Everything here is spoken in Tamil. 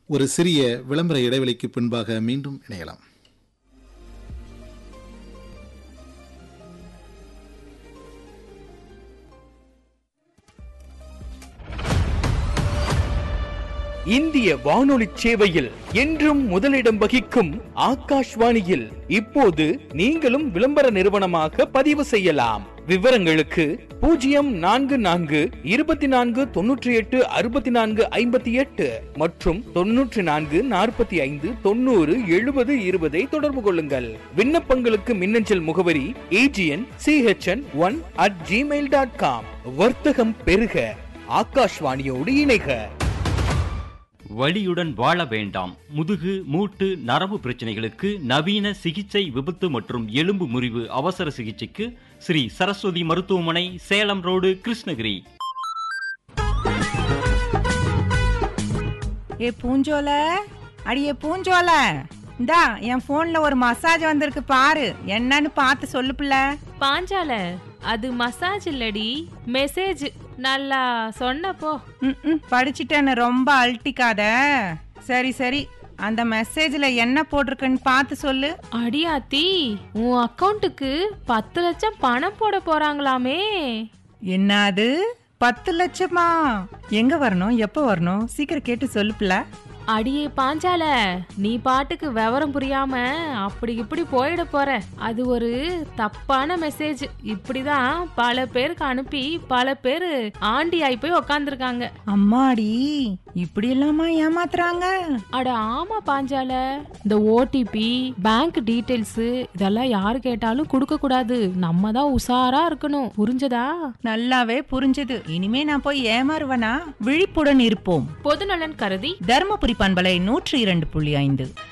ஒரு சிறிய விளம்பர இடைவெளிக்கு பின்பாக மீண்டும் இணையலாம் இந்திய வானொலி சேவையில் என்றும் முதலிடம் வகிக்கும் ஆகாஷ்வாணியில் இப்போது நீங்களும் விளம்பர நிறுவனமாக பதிவு செய்யலாம் விவரங்களுக்கு பூஜ்ஜியம் நான்கு நான்கு இருபத்தி நான்கு தொன்னூற்றி எட்டு அறுபத்தி நான்கு ஐம்பத்தி எட்டு மற்றும் தொன்னூற்றி நான்கு நாற்பத்தி ஐந்து தொண்ணூறு எழுபது இருபதை தொடர்பு கொள்ளுங்கள் விண்ணப்பங்களுக்கு மின்னஞ்சல் முகவரி AGN CHN one at Gmail dot com வர்த்தகம் பெருக ஆகாஷ்வாணியோடு இணைக வலியுடன் வாழ வேண்டாம் முதுகு மூட்டு நரம்பு பிரச்சனைகளுக்கு நவீன சிகிச்சை விபத்து மற்றும் எலும்பு முறிவு அவசர சிகிச்சைக்கு ஸ்ரீ சரஸ்வதி மருத்துவமனை சேலம் ரோடு கிருஷ்ணகிரி ஏ பூஞ்சோல அடியே பூஞ்சோல இந்தா என் போன்ல ஒரு மசாஜ் வந்திருக்கு பாரு என்னன்னு பார்த்து சொல்லு பிள்ளை பாஞ்சால அது மசாஜ் இல்லடி மெசேஜ் நல்லா சொன்னப்போ ம், ம், படிச்சிட்டேன்னு ரொம்ப அழட்டிக்காத சரி சரி அந்த மெசேஜ்ல என்ன போட்டிருக்குன்னு பார்த்து சொல்லு அடியாத்தி உன் அக்கவுண்ட்டுக்கு பத்து லட்சம் பணம் போட போறாங்களாமே என்னது பத்து லட்சமா எங்க வரணும் எப்போ வரணும் சீக்கிரம் கேட்டு சொல்லு பிள்ளை அடியே பாஞ்சால நீ பாட்டுக்கு விவரம் புரியாம அப்படி இப்படி போயிட போற அது ஒரு தப்பான மெசேஜ் இப்படிதான் பல பேருக்கு அனுப்பி பல பேர் ஆண்டி ஆயி போய் உக்காந்துருக்காங்க அம்மாடி இப்படி எல்லாமா ஏமாத்துறாங்க அட ஆமா பாஞ்சால இந்த ஓடிபி பேங்க் டீடைல்ஸ் இதெல்லாம் யாரு கேட்டாலும் கொடுக்க கூடாது நம்ம தான் உஷாரா இருக்கணும் புரிஞ்சதா நல்லாவே புரிஞ்சது இனிமே நான் போய் ஏமாறுவனா விழிப்புடன் இருப்போம் பொதுநலன் கருதி தருமபுரி பண்பலை நூற்றி இரண்டு புள்ளி ஐந்து